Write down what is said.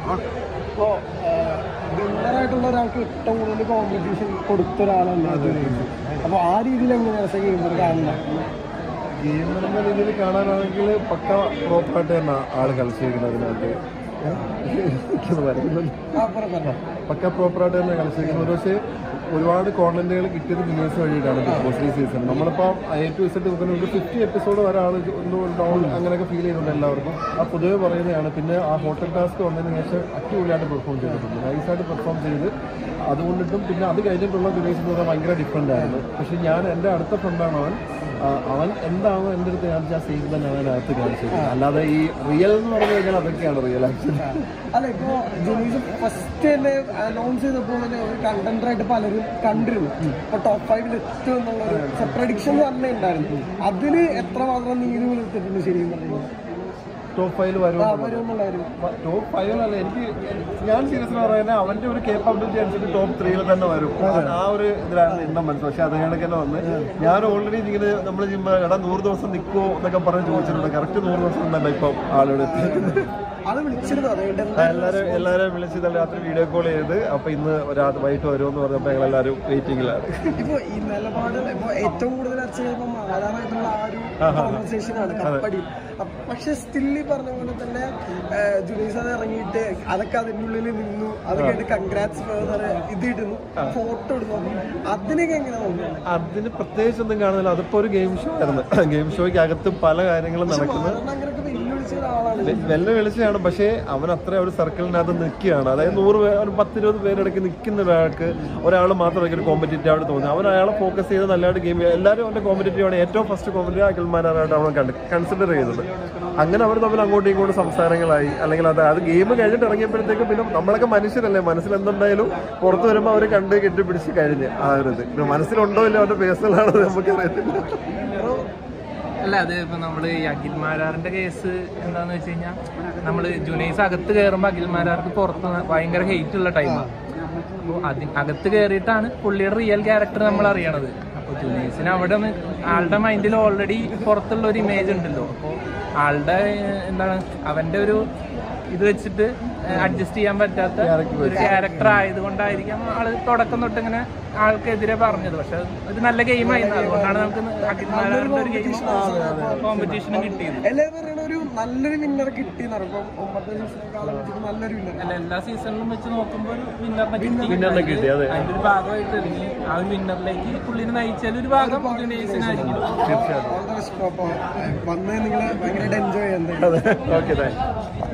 ഇപ്പോ വിന്നറായിട്ടുള്ള ഒരാൾക്ക് ഏറ്റവും കൂടുതൽ കോമ്പറ്റീഷൻ കൊടുത്ത ഒരാളല്ല ജുനൈസ് അപ്പൊ ആ രീതിയിൽ എങ്ങനെയാണ് ഗെയിമർ കാണുന്നത് ഗെയിമർ എന്ന രീതിയിൽ കാണാനാണെങ്കിൽ പക്ക പ്രോപ്പറായിട്ട് തന്നെ ആള് കളിച്ചിരിക്കുന്നത് അതിനകത്ത് എനിക്കത് വരുന്നില്ല. ആ പറ പറ പക്ക പ്രോപ്പറായിട്ട് തന്നെ കളിച്ചിരിക്കുന്നത് പക്ഷേ ഒരുപാട് കോണ്ടന്റുകൾ കിട്ടിയത് ബിനേഴ്സ് വഴിയിട്ടാണ് ബിഗ് ബോസ് ഈ സീസൺ നമ്മളിപ്പോൾ എ ടു ഇസഡ് നോക്കുന്ന ഒരു ഫിഫ്റ്റി എപ്പിസോഡ് വരെ ആൾ ഡൗൺ അങ്ങനെയൊക്കെ ഫീൽ ചെയ്യുന്നുണ്ട് എല്ലാവർക്കും ആ പൊതുവെ പറയുന്നതാണ് പിന്നെ ആ ഹോട്ടൽ ടാസ്ക് വന്നതിന് ശേഷം അടിപൊളിയായിട്ട് പെർഫോം ചെയ്തിട്ടുണ്ട് നൈസായിട്ട് പെർഫോം ചെയ്ത് അതുകൊണ്ടിട്ടും പിന്നെ അത് കഴിഞ്ഞിട്ടുള്ള ബിനേഴ്സ് എന്ന് പറഞ്ഞാൽ ഭയങ്കര ഡിഫറെൻ്റ് ആയിരുന്നു പക്ഷേ ഞാൻ എൻ്റെ അടുത്ത ഫ്രണ്ടാണ് അവൻ ആ, അവൻ എന്താണോ എൻ്റെ അടുത്ത് കാണിച്ച ആ സെയിം തന്നെ അവൻ അകത്ത് കാണിച്ചത് അല്ലാതെ ഈ റിയൽ എന്ന് പറഞ്ഞു കഴിഞ്ഞാൽ അതൊക്കെയാണ് റിയൽ ആക്ച്വലി അല്ല ഇപ്പോ ജുനീസ് ഫസ്റ്റ് തന്നെ അനൗൺസ് ചെയ്തപ്പോൾ തന്നെ ഒരു കണ്ടന്റർ ആയിട്ട് പലരും കണ്ടിരുന്നു ഇപ്പൊ ടോപ്പ് ഫൈവിൽ എത്തും എന്നുള്ള ഒരു പ്രഡിക്ഷൻ തന്നെ ഉണ്ടായിരുന്നു അതിന് എത്രമാത്രം നീതി പുലർത്തിയിട്ടുണ്ട് ശരിക്കും പറഞ്ഞു ടോപ്പ് ഫൈവ് വരും ആ വരും എന്നുള്ളൊരു ടോപ്പ് ഫൈവ് അല്ല എനിക്ക് ഞാൻ സീരിയസ് പറയുന്നത് അവന്റെ ഒരു കേപ്പബിലിറ്റി അനുസരിച്ച് ടോപ്പ് ത്രീയിൽ തന്നെ വരും ആ ഒരു ഇതിലാണ് എന്നെ മനസ്സിൽ പക്ഷെ അത് കണക്ക് തന്നെ വന്ന് ഞാൻ ഓൾറെഡി ഇങ്ങനെ നമ്മൾ ചെയ്യുമ്പോൾ എടാ നൂറ് ദിവസം നിൽക്കുമോ എന്നൊക്കെ പറഞ്ഞ് ചോദിച്ചിട്ടുണ്ട് കറക്റ്റ് നൂറ് ദിവസം ഉണ്ടല്ലോ ഇപ്പം ആളുടെ എത്തി അത് വിളിച്ചിരുന്നു അതുകൊണ്ട് എല്ലാവരും എല്ലാവരും വിളിച്ച് ഇന്നലെ രാത്രി വീഡിയോ കോൾ ചെയ്ത് അപ്പൊ ഇന്ന് രാത്രി വൈകിട്ട് വരുമെന്ന് പറഞ്ഞപ്പോൾ ഞങ്ങൾ എല്ലാവരും വെയിറ്റിംഗിലാണ് ഇപ്പൊ ഈ നിലപാട് ഇപ്പൊ ഏറ്റവും കൂടുതൽ ചർച്ച ചെയ്യുമ്പോൾ മാതാവായിട്ടുള്ള ആ ഒരു കോൺവെർസേഷൻ ആണ് കപ്പടി അപ്പ- പക്ഷെ സ്റ്റിൽ ഈ പറഞ്ഞ പോലെ തന്നെ ജുനീസ് അത് ഇറങ്ങിയിട്ട് അതൊക്കെ അതിൻ്റെ ഉള്ളിൽ നിന്നു അത് കഴിഞ്ഞ് കൺഗ്രാറ്റ്സ് ഇത് ഇടുന്നു ഫോട്ടോ ഇടുന്നു അതിനൊക്കെ എങ്ങനെ തോന്നുന്നു അതിന് പ്രത്യേകിച്ച് ഒന്നും കാണുന്നില്ല അതിപ്പോ ഒരു ഗെയിം ഷോ ആയിരുന്നു ഗെയിം ഷോയ്ക്ക് അകത്ത് പല കാര്യങ്ങളും നടക്കുന്നത് കാരണം അങ്ങനെയൊക്കെ വെല്ലുവിളിച്ച ഒരാളാണ് വെ- വെല്ല വിളിച്ചാണ് പക്ഷേ അവൻ അത്ര ഒരു സർക്കിളിനകത്ത് നിൽക്കുകയാണ് അതായത് നൂറ് പേര് ഒരു പത്തിരുപത് പേരിടയ്ക്ക് നിൽക്കുന്ന ഒരാൾക്ക് ഒരാൾ മാത്രം ഒരു കോമ്പറ്റേറ്റീവ് ആയിട്ട് തോന്നി അവൻ അയാളെ ഫോക്കസ് ചെയ്ത് നല്ലതായിട്ട് ഗെയിം എല്ലാവരും അവൻ്റെ കോമ്പറ്റേറ്റീവ് ആണ് ഏറ്റവും ഫസ്റ്റ് കോമ്പറ്റേറ്റീവ് അഖിൽമാരായിട്ട് അവൻ കണ്ട് കൺസിഡർ ചെയ്തത് അങ്ങനെ അവർ തമ്മിൽ അങ്ങോട്ടും ഇങ്ങോട്ടും സംസാരങ്ങളായി അല്ലെങ്കിൽ അത് അത് ഗെയിം കഴിഞ്ഞിട്ട് ഇറങ്ങിയപ്പോഴത്തേക്ക് പിന്നെ നമ്മളൊക്കെ മനുഷ്യരല്ലേ മനസ്സിൽ എന്തുണ്ടായാലും പുറത്ത് വരുമ്പോൾ അവർ കണ്ട് കെട്ടിപ്പിടിച്ച് കഴിഞ്ഞ് ആ ഒരു ഇത് പിന്നെ മനസ്സിലുണ്ടോ ഇല്ല അവൻ്റെ പേഴ്സണൽ ആണെന്ന് നമുക്കറിയത്തില്ല അല്ല അത് ഇപ്പൊ നമ്മള് ഈ അഖിൽ മാരാറിന്റെ കേസ് എന്താന്ന് വെച്ച് കഴിഞ്ഞാൽ നമ്മള് ജുനൈസ് അകത്ത് കയറുമ്പോ അഖിൽ മാരാർക്ക് പുറത്ത് ഭയങ്കര ഹെയ്റ്റ് ഉള്ള ടൈമാണ് അപ്പോൾ അതി അകത്ത് കയറിയിട്ടാണ് പുള്ളിയുടെ റിയൽ ക്യാരക്ടർ നമ്മൾ അറിയണത് അപ്പോൾ ജുനൈസിന് അവിടെ നിന്ന് ആളുടെ മൈൻഡിൽ ഓൾറെഡി പുറത്തുള്ള ഒരു ഇമേജ് ഉണ്ടല്ലോ അപ്പോൾ ആളുടെ ഏഹ്, എന്താണ് അവന്റെ ഒരു ഇത് വെച്ചിട്ട് അഡ്ജസ്റ്റ് ചെയ്യാൻ പറ്റാത്ത ഒരു ക്യാരക്ടർ ആയതുകൊണ്ടായിരിക്കാം ആള് തുടക്കം തൊട്ട് ഇങ്ങനെ ആൾക്കെതിരെ പറഞ്ഞത് പക്ഷെ ഇത് നല്ല ഗെയിമായിരുന്നു അതുകൊണ്ടാണ് നമുക്ക് അഖിൽ മാരാറിന്റെ ഒരു ഗെയിം കോമ്പറ്റീഷനും കിട്ടിയത് എല്ലാവരും പറയണ ഒരു നല്ലൊരു വിന്നർ കിട്ടിയെന്ന് പറയും ഇപ്പം ഒമ്പത്തെ സീസണേക്കാളും വെച്ചിട്ട് നല്ലൊരു വിന്നർ അല്ല എല്ലാ സീസണിലും വെച്ച് നോക്കുമ്പോൾ ഒരു വിന്നറിനെ കിട്ടി വിന്നറിനെ കിട്ടി അതെ അതിന്റെ ഒരു ഭാഗമായിട്ട് ഇറങ്ങി ആ ഒരു വിന്നറിലേക്ക് പുള്ളിനെ നയിച്ചാൽ ഒരു ഭാഗം ജുനൈസിനായിരിക്കും വന്ന് നിങ്ങൾ ഭയങ്കരമായിട്ട് എൻജോയ് ചെയ്യാൻ ഓക്കെ താങ്ക്